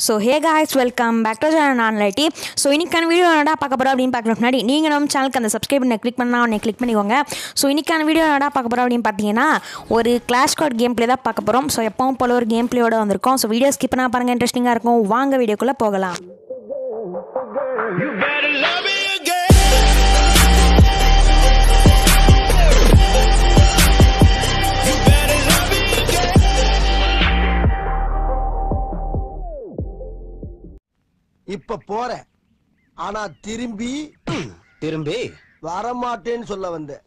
So hey guys welcome back to நான் லைட்டி so இன்னைக்கான வீடியோ என்னடா பார்க்க போகிறோம் அப்படின்னு பார்க்குற முன்னாடி நீங்கள் நம்ம சேனலுக்கு அந்த சப்ஸ்கிரைப் பண்ண கிளிக் பண்ணால் உடனே கிளிக் பண்ணிக்கோங்க ஸோ இன்னைக்கான வீடியோ என்னடா பார்க்க போகிறோம் அப்படின்னு பார்த்தீங்கன்னா ஒரு கிளாஷ் கார்டு கேம் ப்ளே தான் பார்க்க போகிறோம் ஸோ எப்பவும் போல ஒரு கேம் ப்ளேயோட வந்திருக்கோம் ஸோ வீடியோ ஸ்கிப் பண்ணால் பாருங்கள் இன்ட்ரெஸ்டிங்காக இருக்கும் வாங்க வீடியோக்குள்ளே போகலாம் You better love me again. You better love me again. இப்ப போறேன் ஆனா திரும்பி திரும்பி வரமாட்டேன்னு சொல்ல வந்தேன்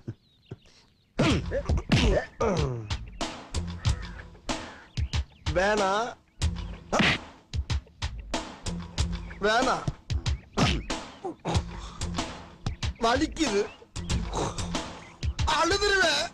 வேணாம் வேணாம் வலிக்குது அழுதுருவேன்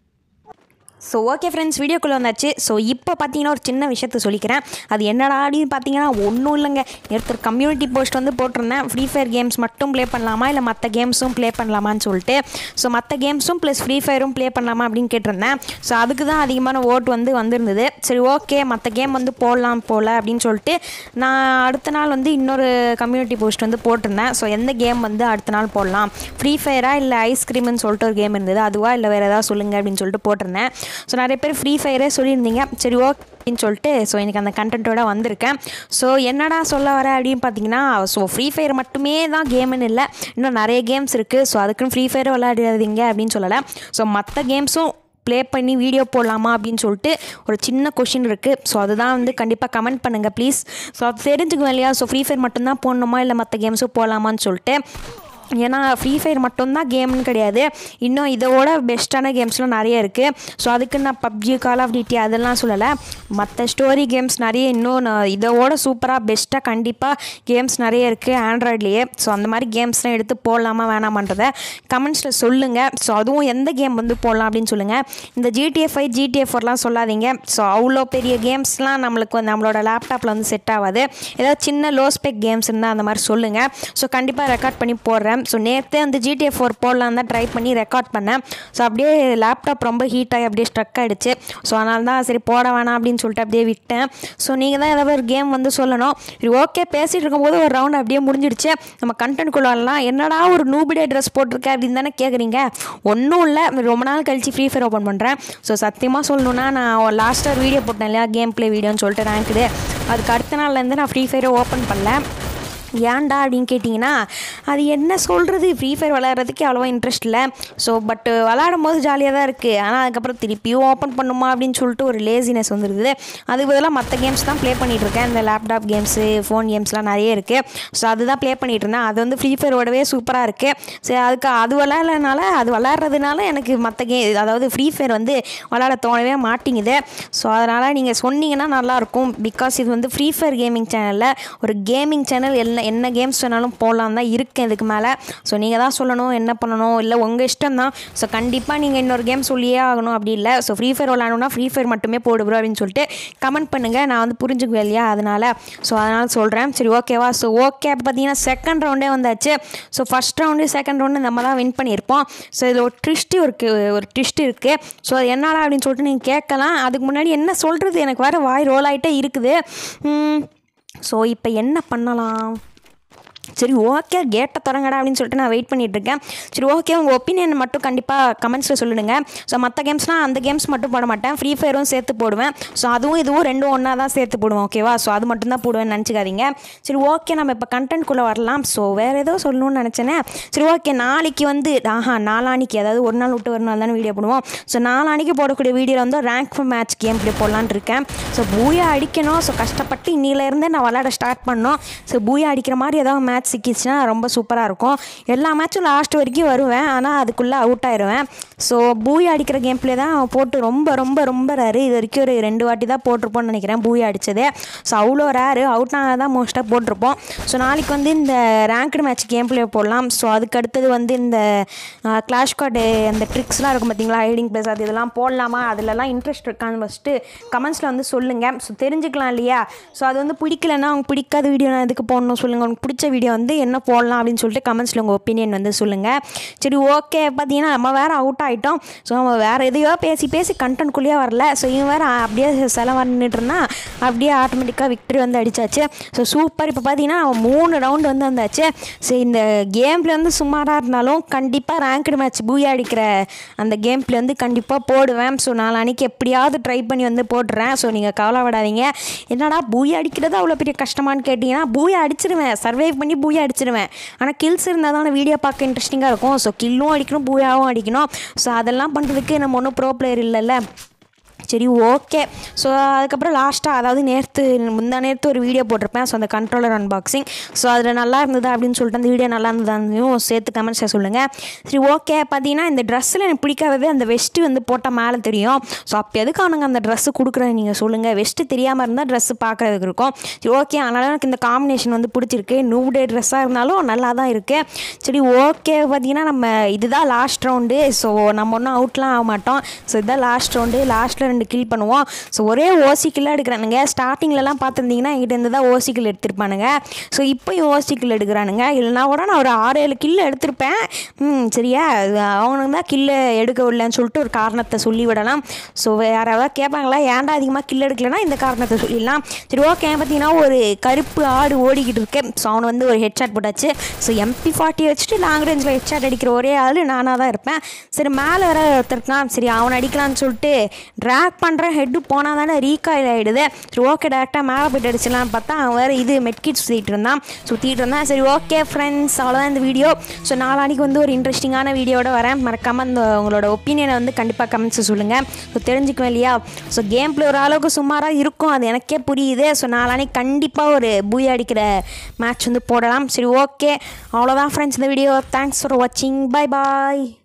ஸோ ஓகே ஃப்ரெண்ட்ஸ் வீடியோக்குள்ளே வந்தாச்சு ஸோ இப்போ பார்த்தீங்கன்னா ஒரு சின்ன விஷயத்த சொல்லிக்கிறேன் அது என்னடா அப்படின்னு பார்த்தீங்கன்னா ஒன்றும் இல்லைங்க நேற்று கம்யூனிட்டி போஸ்ட் வந்து போட்டிருந்தேன் ஃப்ரீ ஃபயர் கேம்ஸ் மட்டும் ப்ளே பண்ணலாமா இல்லை மற்ற கேம்ஸும் ப்ளே பண்ணலாமான்னு சொல்லிட்டு ஸோ மற்ற கேம்ஸும் ப்ளஸ் ஃப்ரீ ஃபயரும் ப்ளே பண்ணலாமா அப்படின்னு கேட்டிருந்தேன் ஸோ அதுக்கு தான் அதிகமான ஓட் வந்து வந்திருந்தது சரி ஓகே மற்ற கேம் வந்து போடலாம் போல் அப்படின்னு சொல்லிட்டு நான் அடுத்த நாள் வந்து இன்னொரு கம்யூனிட்டி போஸ்ட் வந்து போட்டிருந்தேன் ஸோ எந்த கேம் வந்து அடுத்த நாள் போடலாம் ஃப்ரீ ஃபயரா இல்லை ஐஸ்கிரீம்னு சொல்லிட்டு ஒரு கேம் இருந்தது அதுவா இல்லை வேறு ஏதாவது சொல்லுங்கள் அப்படின்னு சொல்லிட்டு போட்டிருந்தேன் ஸோ நிறைய பேர் ஃப்ரீ ஃபயரே சொல்லியிருந்தீங்க சரி ஓகே அப்படின்னு சொல்லிட்டு ஸோ எனக்கு அந்த கண்டென்ட்டோட வந்திருக்கேன் ஸோ என்னடா சொல்ல வர அப்படின்னு பார்த்தீங்கன்னா ஸோ ஃப்ரீ ஃபயர் மட்டுமே தான் கேம்னு இல்லை இன்னும் நிறைய கேம்ஸ் இருக்குது ஸோ அதுக்குன்னு ஃப்ரீ ஃபயர் விளையாடாதீங்க அப்படின்னு சொல்லலை ஸோ மற்ற கேம்ஸும் ப்ளே பண்ணி வீடியோ போடலாமா அப்படின்னு சொல்லிட்டு ஒரு சின்ன கொஷின் இருக்குது ஸோ அதுதான் வந்து கண்டிப்பாக கமெண்ட் பண்ணுங்கள் ப்ளீஸ் ஸோ அது தெரிஞ்சுக்குவேன் இல்லையா ஸோ ஃப்ரீ ஃபயர் மட்டும்தான் போடணுமா இல்லை மற்ற கேம்ஸும் போடலாமான்னு சொல்லிட்டு ஏன்னா ஃப்ரீ ஃபயர் மட்டும்தான் கேம்னு கிடையாது இன்னும் இதோட பெஸ்ட்டான கேம்ஸ்லாம் நிறைய இருக்குது ஸோ அதுக்கு நான் பப்ஜி கால் ஆஃப் டியூட்டி அதெல்லாம் சொல்லலை மற்ற ஸ்டோரி கேம்ஸ் நிறைய இன்னும் நான் இதோட சூப்பராக பெஸ்ட்டாக கண்டிப்பாக கேம்ஸ் நிறைய இருக்குது ஆண்ட்ராய்ட்லேயே ஸோ அந்த மாதிரி கேம்ஸ்லாம் எடுத்து போடலாமா வேணாமான்றதை கமெண்ட்ஸில் சொல்லுங்கள் ஸோ அதுவும் எந்த கேம் வந்து போடலாம் அப்படின்னு சொல்லுங்கள் இந்த ஜிடிஎஃப் ஃபைவ் ஜிடிஎஃப் ஃபோர்லாம் சொல்லாதீங்க ஸோ அவ்வளோ பெரிய கேம்ஸ்லாம் நம்மளுக்கு வந்து நம்மளோட லேப்டாப்பில் வந்து செட் ஆகாது ஏதாவது சின்ன லோ ஸ்பெக் கேம்ஸ் இருந்தால் அந்த மாதிரி சொல்லுங்கள் ஸோ கண்டிப்பாக ரெக்கார்ட் பண்ணி போடுறேன் ஸோ நேற்றே வந்து ஜிடிஎஃப் ஃபோர் போடலாம் தான் ட்ரை பண்ணி ரெக்கார்ட் பண்ணேன் ஸோ அப்படியே லேப்டாப் ரொம்ப ஹீட் ஆகி அப்படியே ஸ்ட்ரக் ஆகிடுச்சு ஸோ அதனால தான் சரி போட வேணாம் அப்படின்னு சொல்லிட்டு அப்படியே விட்டேன் ஸோ நீங்கள் தான் ஏதாவது ஒரு கேம் வந்து சொல்லணும் சரி ஓகே பேசிகிட்டு இருக்கும்போது ஒரு ரவுண்ட் அப்படியே முடிஞ்சிடுச்சு நம்ம கண்டென்ட் வரலாம் என்னடா ஒரு நூபிடே ட்ரெஸ் போட்டிருக்க அப்படின்னு தானே கேட்குறீங்க ஒன்றும் இல்லை ரொம்ப நாள் கழிச்சு ஃப்ரீ ஃபயர் ஓப்பன் பண்ணுறேன் ஸோ சத்தியமாக சொல்லணுன்னா நான் லாஸ்ட்டாக ஒரு வீடியோ போட்டேன் இல்லையா கேம் ப்ளே வீடியோன்னு சொல்லிட்டு ரேங்க்குது அதுக்கு அடுத்த நாள்லேருந்து நான் ஃப்ரீ ஃபயரை ஓப்பன் பண்ணல ஏன்டா அப்படின்னு கேட்டிங்கன்னா அது என்ன சொல்கிறது ஃப்ரீ ஃபயர் விளையாடுறதுக்கு அவ்வளோவா இன்ட்ரெஸ்ட் இல்லை ஸோ பட் விளையாடும் போது ஜாலியாக தான் இருக்குது ஆனால் அதுக்கப்புறம் திருப்பியும் ஓப்பன் பண்ணுமா அப்படின்னு சொல்லிட்டு ஒரு லேசினஸ் வந்துருக்குது அதுக்கு பதிலாக மற்ற கேம்ஸ் தான் ப்ளே பண்ணிகிட்ருக்கேன் இந்த லேப்டாப் கேம்ஸு ஃபோன் கேம்ஸ்லாம் நிறைய இருக்குது ஸோ அதுதான் ப்ளே பண்ணிகிட்டு இருந்தேன் அது வந்து ஃப்ரீ ஃபயரோடவே சூப்பராக இருக்குது சரி அதுக்கு அது விளையாடுறதுனால அது விளையாடுறதுனால எனக்கு மற்ற கே அதாவது ஃப்ரீ ஃபயர் வந்து விளையாட தோணவே மாட்டேங்குது ஸோ அதனால் நீங்கள் சொன்னீங்கன்னா நல்லாயிருக்கும் பிகாஸ் இது வந்து ஃப்ரீ ஃபயர் கேமிங் சேனலில் ஒரு கேமிங் சேனல் என்ன என்ன கேம்ஸ் வேணாலும் போடலாம் தான் இருக்கேன் இதுக்கு மேலே ஸோ நீங்கள் தான் சொல்லணும் என்ன பண்ணணும் இல்லை உங்கள் இஷ்டம் தான் ஸோ கண்டிப்பாக நீங்கள் இன்னொரு கேம் சொல்லியே ஆகணும் அப்படி இல்லை ஸோ ஃப்ரீ ஃபயர் விளாடணும்னா ஃப்ரீ ஃபயர் மட்டுமே போடு bro அப்படின்னு சொல்லிட்டு கமெண்ட் பண்ணுங்கள் நான் வந்து புரிஞ்சுக்குவேன் இல்லையா அதனால் ஸோ அதனால் சொல்கிறேன் சரி ஓகேவா ஸோ ஓகே அப்போ பார்த்தீங்கன்னா செகண்ட் ரவுண்டே வந்தாச்சு so first round second round நம்ம தான் வின் பண்ணியிருப்போம் ஸோ இதில் ஒரு ட்விஸ்ட் இருக்குது ஒரு ட்விஸ்ட் இருக்குது ஸோ அது என்னடா அப்படின்னு சொல்லிட்டு நீங்கள் கேட்கலாம் அதுக்கு முன்னாடி என்ன சொல்கிறது எனக்கு வேறு வாய் ரோல் ஆகிட்டே இருக்குது ஸோ இப்போ என்ன பண்ணலாம் சரி ஓகே கேட்டை தொடங்கடா அப்படின்னு சொல்லிட்டு நான் வெயிட் பண்ணிட்டு இருக்கேன் சரி ஓகே உங்கள் ஒப்பீனியன் மட்டும் கண்டிப்பாக கமெண்ட்ஸில் சொல்லிடுங்க ஸோ மற்ற கேம்ஸ்னால் அந்த கேம்ஸ் மட்டும் போட மாட்டேன் ஃப்ரீ ஃபயரும் சேர்த்து போடுவேன் ஸோ அதுவும் இதுவும் ரெண்டும் ஒன்றா தான் சேர்த்து போடுவேன் ஓகேவா ஸோ அது மட்டும் தான் போடுவேன்னு நினச்சிக்காதீங்க சரி ஓகே நம்ம இப்போ கண்டென்ட்குள்ளே வரலாம் ஸோ வேறு ஏதோ சொல்லணும்னு நினச்சேனே சரி ஓகே நாளைக்கு வந்து ஆஹா நாளானிக்கு அதாவது ஒரு நாள் விட்டு ஒரு நாள் தானே வீடியோ போடுவோம் ஸோ நாளானிக்கு போடக்கூடிய வீடியோவில் வந்து ரேங்க் மேட்ச் கேம் இப்படி போடலான்னு இருக்கேன் ஸோ பூயா அடிக்கணும் ஸோ கஷ்டப்பட்டு இன்னிலேருந்தே நான் விளையாட ஸ்டார்ட் பண்ணோம் ஸோ பூயா அடிக்கிற மாதிரி ஏதாவது மேட்ச் சிக்கிச்சுன்னா ரொம்ப சூப்பராக இருக்கும் எல்லா மேட்சும் லாஸ்ட் வரைக்கும் வருவேன் ஆனால் அதுக்குள்ளே அவுட் ஆயிடுவேன் ஸோ பூயா அடிக்கிற கேம் ப்ளே தான் போட்டு ரொம்ப ரொம்ப ரொம்ப ரேரு இது வரைக்கும் ஒரு ரெண்டு வாட்டி தான் போட்டிருப்போம்னு நினைக்கிறேன் பூயா அடித்தது ஸோ அவ்வளோ ரேரு அவுட் ஆனால் தான் மோஸ்ட்டாக போட்டிருப்போம் ஸோ நாளைக்கு வந்து இந்த ரேங்க்டு மேட்ச் கேம் ப்ளே போடலாம் ஸோ அதுக்கு அடுத்தது வந்து இந்த கிளாஷ் கார்டு அந்த ட்ரிக்ஸ்லாம் இருக்கும் பார்த்தீங்களா ஹைடிங் ப்ளஸ் அது இதெல்லாம் போடலாமா அதிலலாம் இன்ட்ரெஸ்ட் இருக்கான்னு ஃபஸ்ட்டு கமெண்ட்ஸில் வந்து சொல்லுங்கள் ஸோ தெரிஞ்சுக்கலாம் இல்லையா ஸோ அது வந்து பிடிக்கலன்னா அவங்க பிடிக்காத வீடியோ நான் எதுக்கு போடணும் சொல்லுங்கள் உங்களுக்கு பிடிச்ச வீடியோ வீடியோ வந்து என்ன போடலாம் அப்படின்னு சொல்லிட்டு கமெண்ட்ஸில் உங்கள் ஒப்பீனியன் வந்து சொல்லுங்கள் சரி ஓகே பார்த்தீங்கன்னா நம்ம வேறு அவுட் ஆகிட்டோம் ஸோ நம்ம வேறு எதையோ பேசி பேசி கண்டென்ட்குள்ளேயே வரல ஸோ இவன் வேறு அப்படியே செலவு நின்றுட்டுருந்தா அப்படியே ஆட்டோமேட்டிக்காக விக்டரி வந்து அடிச்சாச்சு ஸோ சூப்பர் இப்போ பார்த்தீங்கன்னா அவன் மூணு ரவுண்டு வந்து வந்தாச்சு ஸோ இந்த கேம் பிளே வந்து சுமாராக இருந்தாலும் கண்டிப்பாக ரேங்க்டு மேட்ச் பூயா அடிக்கிற அந்த கேம் பிளே வந்து கண்டிப்பாக போடுவேன் ஸோ நாளைக்கு எப்படியாவது ட்ரை பண்ணி வந்து போட்டுறேன் ஸோ நீங்கள் கவலைப்படாதீங்க என்னடா பூயா அடிக்கிறது அவ்வளோ பெரிய கஷ்டமான்னு கேட்டிங்கன்னா பூயா அடிச்சிருவேன் சர்வைவ் பண்ணி பூயா அடிச்சிருவேன் ஆனால் கில்ஸ் இருந்தால் தானே வீடியோ பார்க்க இன்ட்ரெஸ்டிங்காக இருக்கும் ஸோ கில்லும் அடிக்கணும் பூயாவும் அடிக்கணும் ஸோ அதெல்லாம் பண்ணுறதுக்கு நம்ம ஒன்றும் ப்ரோ பிளேயர் இல்லைல்ல சரி ஓகே ஸோ அதுக்கப்புறம் லாஸ்ட்டாக அதாவது நேற்று முந்தா நேற்று ஒரு வீடியோ போட்டிருப்பேன் ஸோ அந்த கண்ட்ரோலர் அன்பாக்சிங் ஸோ அதில் நல்லா இருந்தது அப்படின்னு சொல்லிட்டு அந்த வீடியோ நல்லா இருந்ததான்னு சேர்த்து கமெண்ட்ஸில் சொல்லுங்கள் சரி ஓகே பார்த்தீங்கன்னா இந்த ட்ரெஸ்ஸில் எனக்கு பிடிக்காதது அந்த வெஸ்ட்டு வந்து போட்டால் மேலே தெரியும் ஸோ அப்போ எதுக்கு அவனுங்க அந்த ட்ரெஸ்ஸு கொடுக்குறேன் நீங்கள் சொல்லுங்கள் வெஸ்ட்டு தெரியாமல் இருந்தால் ட்ரெஸ்ஸு பார்க்குறதுக்கு இருக்கும் சரி ஓகே அதனால் எனக்கு இந்த காம்பினேஷன் வந்து பிடிச்சிருக்கு நியூ டே ட்ரெஸ்ஸாக இருந்தாலும் நல்லா தான் இருக்குது சரி ஓகே பார்த்தீங்கன்னா நம்ம இதுதான் லாஸ்ட் ரவுண்டு ஸோ நம்ம ஒன்றும் அவுட்லாம் ஆக மாட்டோம் ஸோ இதுதான் லாஸ்ட் ரவுண்டு லாஸ்ட்டில் ரெண்டு கில் பண்ணுவோம் ஸோ ஒரே ஓசி கில்லாக எடுக்கிறானுங்க ஸ்டார்டிங்லலாம் பார்த்துருந்தீங்கன்னா என்கிட்ட இருந்து தான் ஓசி கில் எடுத்திருப்பானுங்க ஸோ இப்போயும் ஓசி கில் எடுக்கிறானுங்க இல்லைனா கூட நான் ஒரு ஆறு ஏழு கில் எடுத்திருப்பேன் ம் சரியா அவனுக்கு தான் கில்லு எடுக்க விடலன்னு சொல்லிட்டு ஒரு காரணத்தை சொல்லி விடலாம் ஸோ யாராவது கேட்பாங்களா ஏன்டா அதிகமாக கில் எடுக்கலனா இந்த காரணத்தை சொல்லிடலாம் சரி ஓகே பார்த்தீங்கன்னா ஒரு கருப்பு ஆடு ஓடிக்கிட்டு இருக்கு ஸோ அவன் வந்து ஒரு ஹெட்ஷாட் போட்டாச்சு ஸோ எம்பி ஃபார்ட்டி வச்சுட்டு லாங் ரேஞ்சில் ஹெட்ஷாட் அடிக்கிற ஒரே ஆள் நானாக தான் இருப்பேன் சரி மேலே வர ஒருத்தர் இருக்கான் சரி அவன் அடிக்கலான்னு சொல்லிட்டு ட்ராக் பண்ணுறேன் ஹெட்டு போனால் தானே ரீகாயில் ஆகிடுது சரி ஓகே டேரெக்டாக மேலே போய்ட்டு அடிச்சிடலாம்னு பார்த்தா அவன் வேறு இது மெட்கிட் சுற்றிட்டு இருந்தான் சுற்றிட்டு இருந்தான் சரி ஓகே ஃப்ரெண்ட்ஸ் அவ்வளோதான் இந்த வீடியோ ஸோ நாளானிக்கு வந்து ஒரு இன்ட்ரெஸ்டிங்கான வீடியோட வரேன் மறக்காமல் அந்த உங்களோட ஒப்பீனியனை வந்து கண்டிப்பாக கமெண்ட்ஸ் சொல்லுங்கள் ஸோ தெரிஞ்சுக்குவேன் இல்லையா ஸோ கேம் பிளே ஓரளவுக்கு சுமாராக இருக்கும் அது எனக்கே புரியுது ஸோ நாளானிக்கு கண்டிப்பாக ஒரு பூயா அடிக்கிற மேட்ச் வந்து போடலாம் சரி ஓகே அவ்வளோதான் ஃப்ரெண்ட்ஸ் இந்த வீடியோ தேங்க்ஸ் ஃபார் வாட்சிங் பை பாய்